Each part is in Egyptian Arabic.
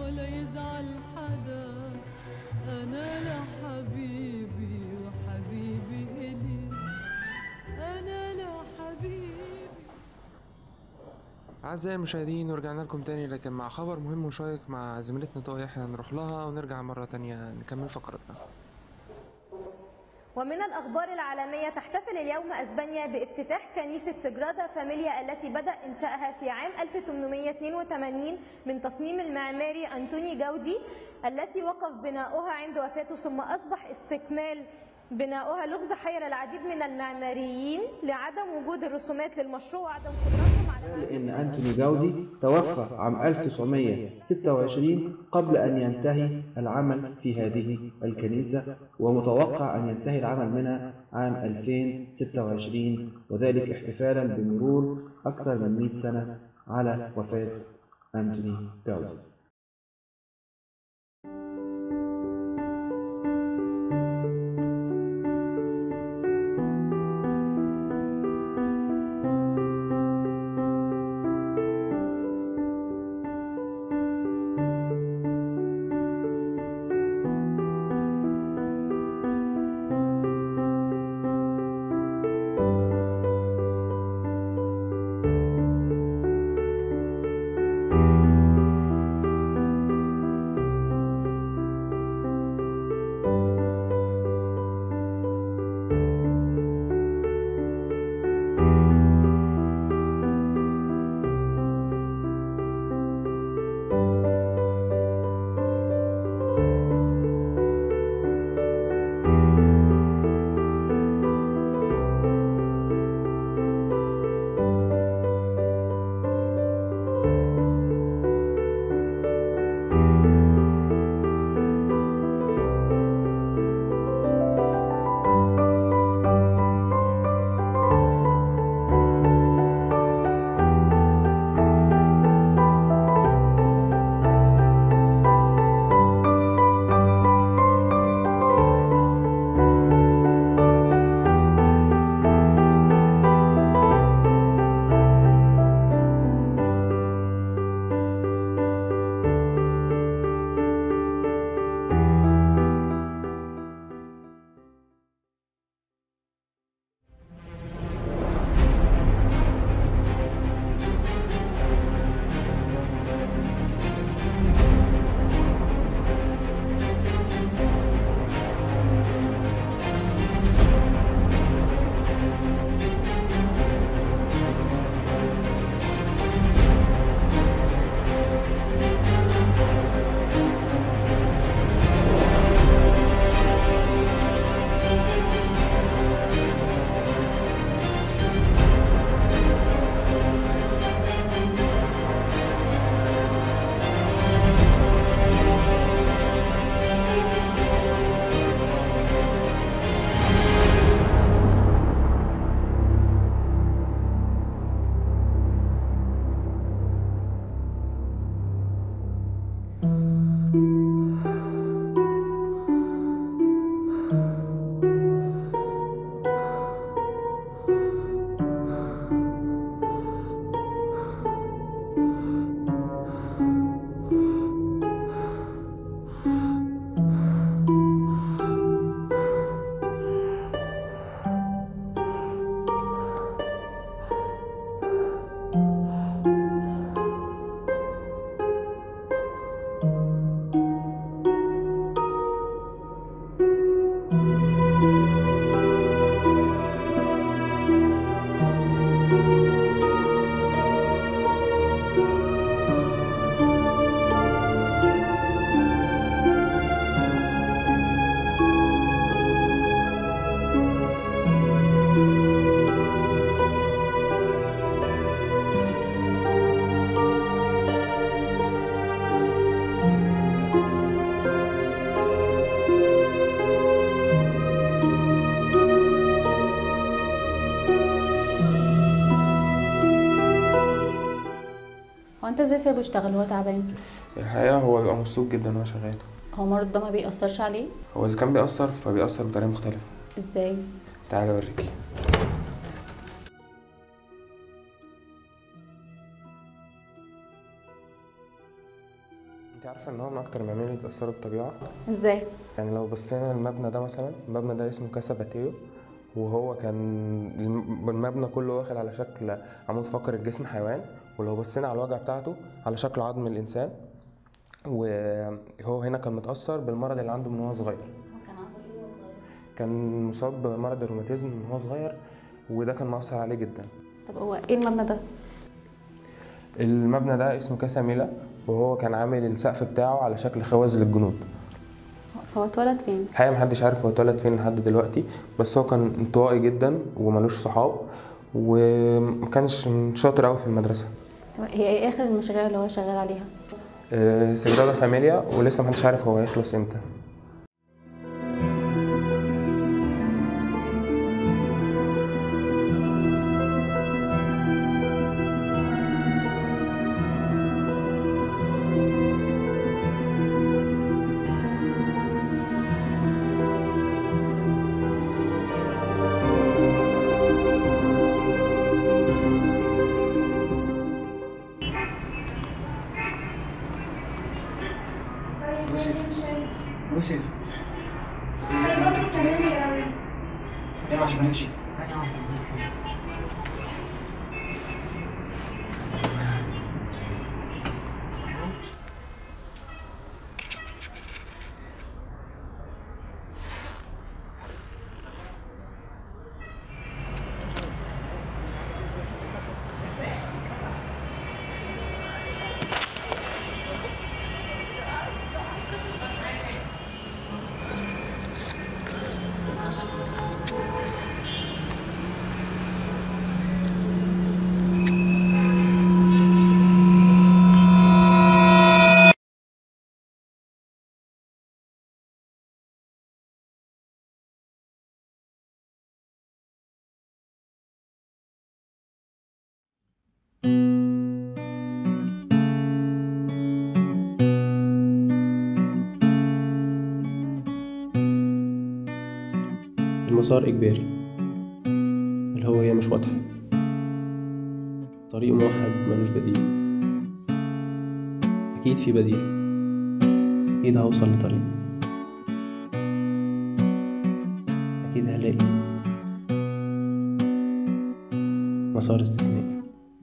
ولا يزعل حدا أنا لحبيبي وحبيبي إلي أنا لحبيبي أعزائي المشاهدين ورجعنا لكم تاني لكن مع خبر مهم وشيق مع زميلتنا طه يحيى نروح لها ونرجع مرة تانية نكمل فقرتنا ومن الأخبار العالمية تحتفل اليوم أسبانيا بافتتاح كنيسة سجرادا فاميليا التي بدأ إنشائها في عام 1882 من تصميم المعماري أنتوني جاودي التي وقف بناؤها عند وفاته ثم أصبح استكمال بناؤها لغز حير العديد من المعماريين لعدم وجود الرسومات للمشروع وعدم قدرتهم على قال إن أنتوني جاودي توفى عام 1926 قبل أن ينتهي العمل في هذه الكنيسة ومتوقع أن ينتهي العمل منها عام 2026 وذلك احتفالا بمرور أكثر من 100 سنة على وفاة أنتوني جاودي هو انت ازاي سايبه يشتغل وهو تعبان الحقيقة هو بيبقى مبسوط جدا وهو شغال هو مرض ده ما بيأثرش عليه هو إذا كان بيأثر فبيأثر بطريقة مختلفة ازاي تعالى أوريكي انت عارفه ان هو من اكتر المعامل اللي اتاثروا بالطبيعه ازاي يعني لو بصينا المبنى ده مثلا المبنى ده اسمه كاسا باتيو وهو كان الم- المبنى كله واخد على شكل عمود فقري الجسم حيوان ولو بصينا على الواجهه بتاعته على شكل عظم الانسان وهو هنا كان متاثر بالمرض اللي عنده من هو صغير كان عنده ايه وهو صغير كان مصاب بمرض الروماتيزم من هو صغير وده كان مأثر عليه جدا طب هو ايه المبنى ده المبنى ده اسمه كاسا ميلا وهو كان عامل السقف بتاعه على شكل خوذ للجنود هو اتولد فين الحقيقة محدش عارف هو اتولد فين لحد دلوقتي بس هو كان انطوائي جدا وملوش صحاب ومكانش شاطر أوي في المدرسة طب هي ايه اخر المشاريع اللي هو شغال عليها آه، سجادة فاميليا ولسه محدش عارف هو هيخلص امتى يوسف ثانية عشان امشي ثانية واحدة المسار إجباري الهوية مش واضحة طريق موحد ملوش بديل أكيد في بديل أكيد هوصل لطريق أكيد هلاقي مسار استثنائي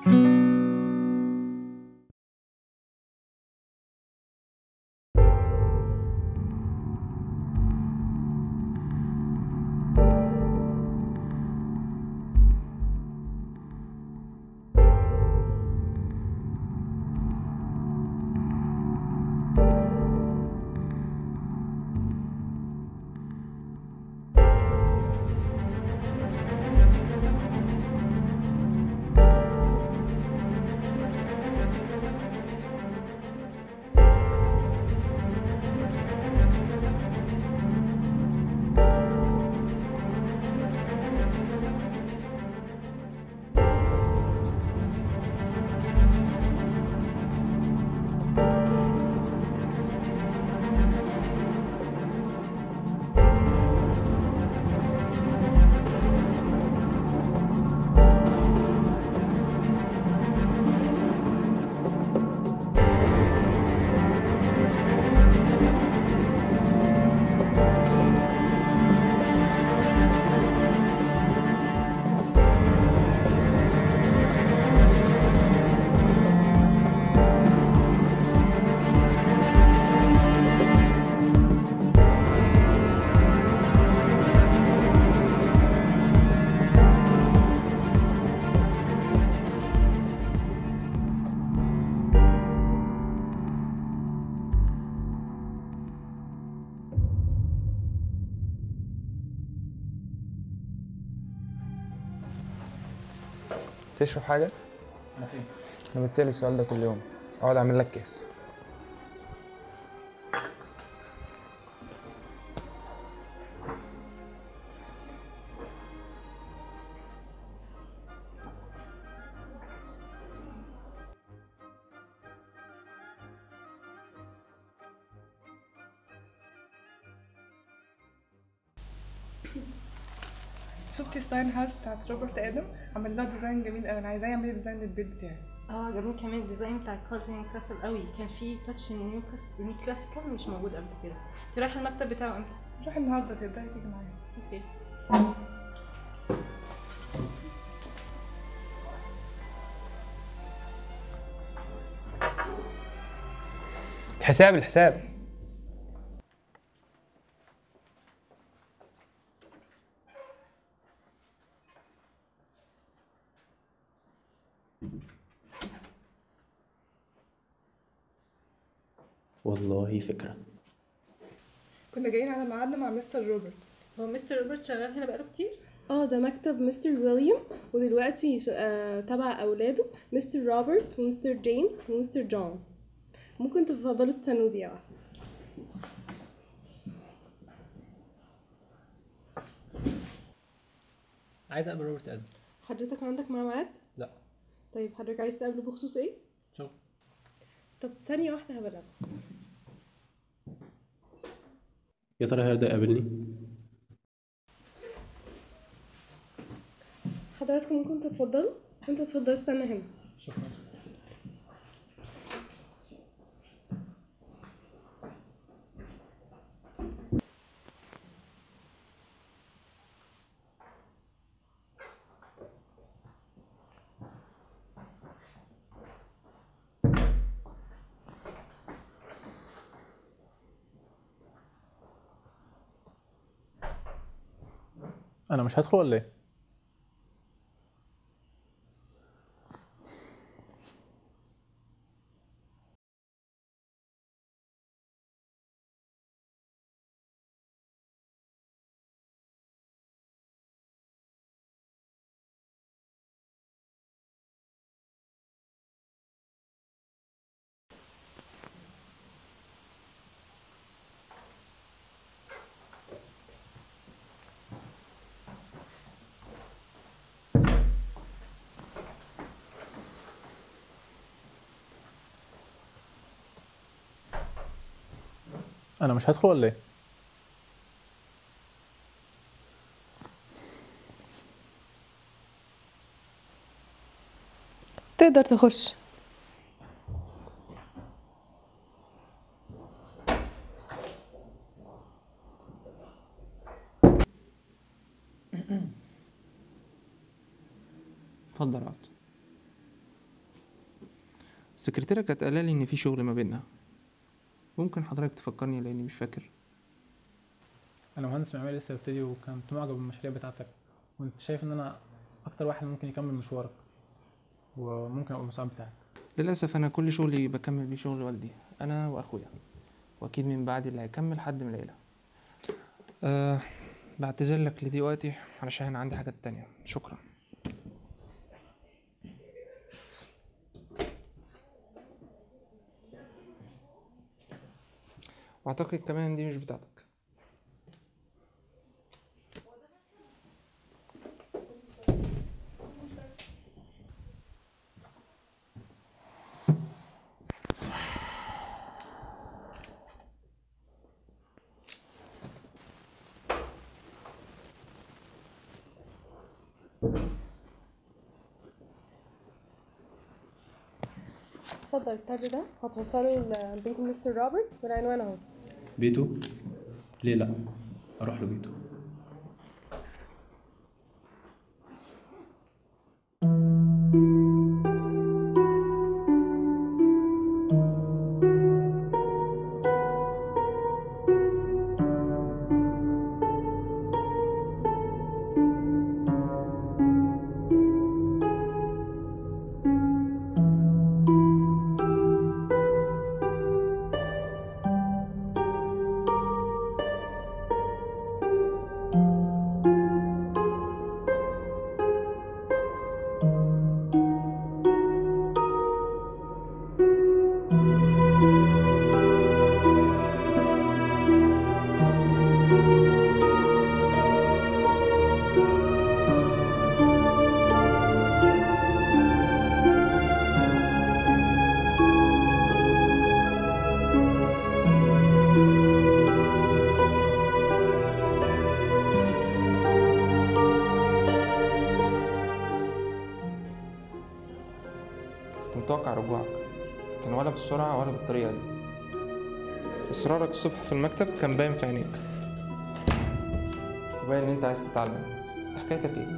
تشرب حاجة؟ أنا بتسأل السؤال ده كل يوم أقعد أعمل لك كاس شفتي الساين هاوس بتاعت روبرت ادم عمل لها ديزاين جميل قوي انا عايزاه يعمل لي ديزاين للبيت بتاعي اه عجبني كمان الديزاين بتاع الكازين كاسل قوي كان في تاتش نيو كاس نيو كلاسيكال مش موجود قبل كده انت رايحه المكتب بتاعه امتى روح النهارده تقدري تيجي معايا اوكي الحساب الحساب والله فكرة كنا جايين على ميعادنا مع مستر روبرت هو مستر روبرت شغال هنا بقاله كتير اه ده مكتب مستر ويليام ودلوقتي ش- آه تبع اولاده مستر روبرت ومستر جيمس ومستر جون ممكن تفضلوا استنوا دقيقة واحدة عايز اقابل روبرت ادم حضرتك عندك معاه ميعاد؟ لا طيب حضرتك عايز تقابله بخصوص ايه؟ شغل طب ثانية واحدة هبلغك يا ترى هيرضى يقابلني حضراتكم ممكن تتفضلوا وانت تفضل استنى هنا شكرا انا مش هدخل ولا ايه انا مش هدخل ولا ايه تقدر تخش اتفضل اقعد السكرتيرة كانت قايلة لي إن في شغل ما بيننا ممكن حضرتك تفكرني لأني مش فاكر انا مهندس معماري لسه ببتدي وكنت معجب بالمشاريع بتاعتك وانت شايف ان انا اكتر واحد ممكن يكمل مشوارك وممكن ابقى المساعد بتاعك للأسف أنا كل شغلي بكمل بيه شغل والدي أنا وأخويا وأكيد من بعدي اللي هيكمل حد من العيلة أه بعتذر لك لدلوقتي علشان عندي حاجات تانية شكرا وأعتقد كمان دي مش بتاعتك اتفضل التاج ده هتوصله لبيت مستر روبرت والعنوان اهو بيته ليه لا اروح له بيته متوقع رجوعك لكن ولا بالسرعة ولا بالطريقة دي إصرارك الصبح في المكتب كان باين في عينيك وباين إن أنت عايز تتعلم أنت حكايتك إيه؟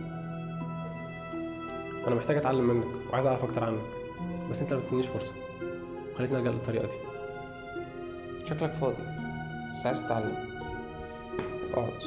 انا محتاج اتعلم منك وعايز اعرف اكتر عنك بس انت ما بتدينيش فرصه وخليتني الجا للطريقه دي شكلك فاضي بس عايز تتعلم اقعد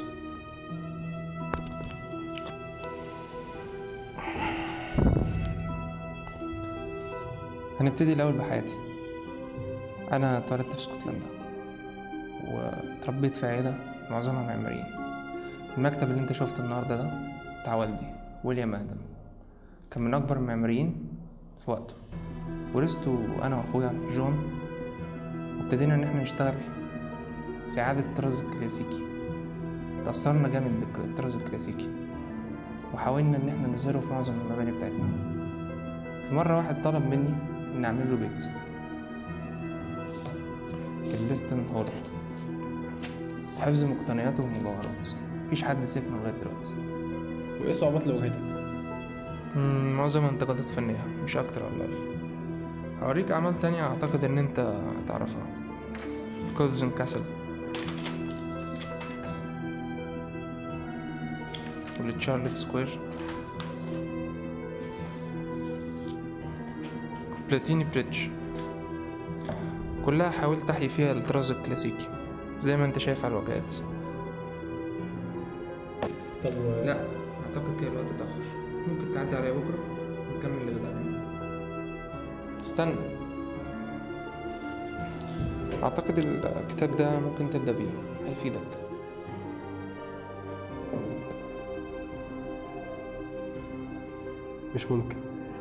هنبتدي الأول بحياتي أنا اتولدت في اسكتلندا واتربيت في عيلة معظمها معماريين المكتب اللي انت شفته النهاردة ده بتاع والدي ويليام آدم كان من أكبر المعماريين في وقته ورثته أنا وأخويا جون وابتدينا إن احنا نشتغل في إعادة الطراز الكلاسيكي تأثرنا جامد بالطراز الكلاسيكي وحاولنا إن احنا نظهره في معظم المباني بتاعتنا في مرة واحد طلب مني إني أعمل له بيت الليستن هول حفظ مقتنياته ومجوهرات مفيش حد سكنه لغاية دلوقتي وايه الصعوبات اللي واجهتك؟ مم، معظمها انتقادات فنية مش أكتر ولا أقل هوريك أعمال تانية أعتقد إن أنت هتعرفها كولزن كاسل والتشارلت سكوير بلاتيني بريدج كلها حاولت أحيي فيها الطراز الكلاسيكي زي ما انت شايف على الواجهات طب و... لا أعتقد كده الوقت اتأخر ممكن تعدي عليا بكرة ونكمل اللي بدأناه استنى أعتقد الكتاب ده ممكن تبدأ بيه هيفيدك مش ممكن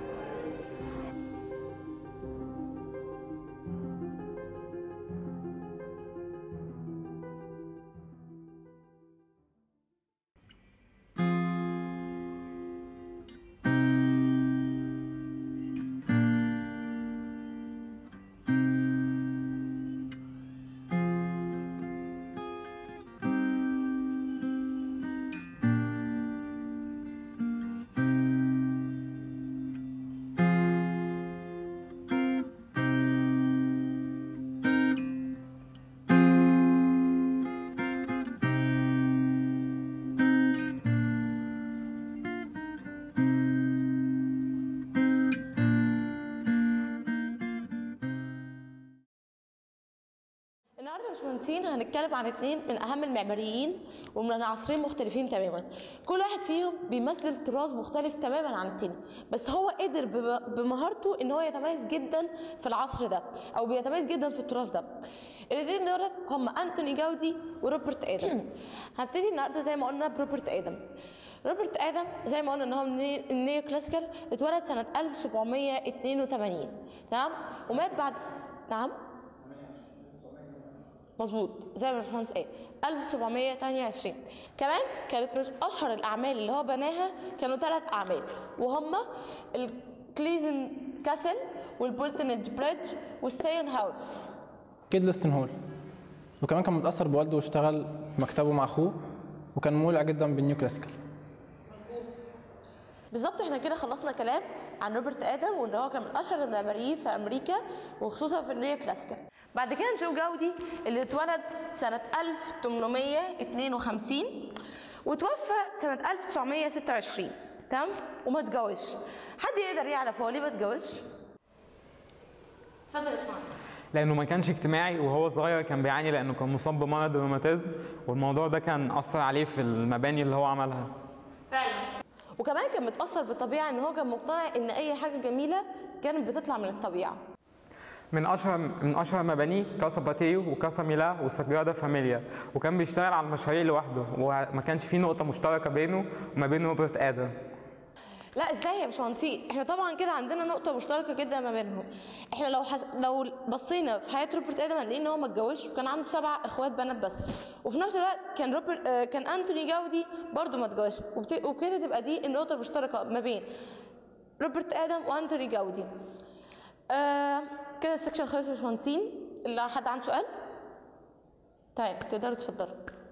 النهارده يا باشمهندسين هنتكلم عن اتنين من اهم المعماريين ومن عصرين مختلفين تماما كل واحد فيهم بيمثل طراز مختلف تماما عن التاني بس هو قدر بم- بمهارته ان هو يتميز جدا في العصر ده او بيتميز جدا في التراث ده الاثنين دول هم انتوني جاودي وروبرت ادم هبتدي النهارده زي ما قلنا بروبرت ادم روبرت ادم زي ما قلنا ان هو من الني- النيو كلاسيكال اتولد سنه 1782 تمام ومات بعد نعم مظبوط زي ما الباشمهندس قال 1728 كمان كانت من اشهر الاعمال اللي هو بناها كانوا ثلاث اعمال وهما الكليزن كاسل والبولتنج بريدج والستيون هاوس اكيد ليستن هول وكمان كان متاثر بوالده واشتغل في مكتبه مع اخوه وكان مولع جدا بالنيو كلاسيكال بالظبط احنا كده خلصنا كلام عن روبرت ادم وان هو كان من اشهر المعماريين في امريكا وخصوصا في النيو كلاسيكال بعد كده نشوف جودي اللي اتولد سنة 1852 وتوفى سنة 1926 تمام وما اتجوزش حد يقدر يعرف هو ليه ما اتجوزش؟ اتفضل يا باشمهندس لانه ما كانش اجتماعي وهو صغير كان بيعاني لانه كان مصاب بمرض الروماتيزم والموضوع ده كان اثر عليه في المباني اللي هو عملها فعلا وكمان كان متأثر بالطبيعة ان هو كان مقتنع ان اي حاجة جميلة كانت بتطلع من الطبيعة من اشهر من اشهر مبانيه كاسا باتيو وكاسا ميلا وساجرادا فاميليا وكان بيشتغل على المشاريع لوحده وما كانش في نقطه مشتركه بينه وما بين روبرت ادم لا ازاي يا باشمهندسين احنا طبعا كده عندنا نقطه مشتركه جدا ما بينهم احنا لو حس... لو بصينا في حياه روبرت ادم هنلاقي ان هو ما اتجوزش وكان عنده سبع اخوات بنات بس وفي نفس الوقت كان روبرت آه كان انتوني جاودي برضو ما اتجوزش وبت... وكده تبقى دي النقطه المشتركه ما بين روبرت ادم وانتوني جاودي آه كده السكشن خلص يا باشمهندسين اللي حد عنده سؤال طيب تقدروا تفضلوا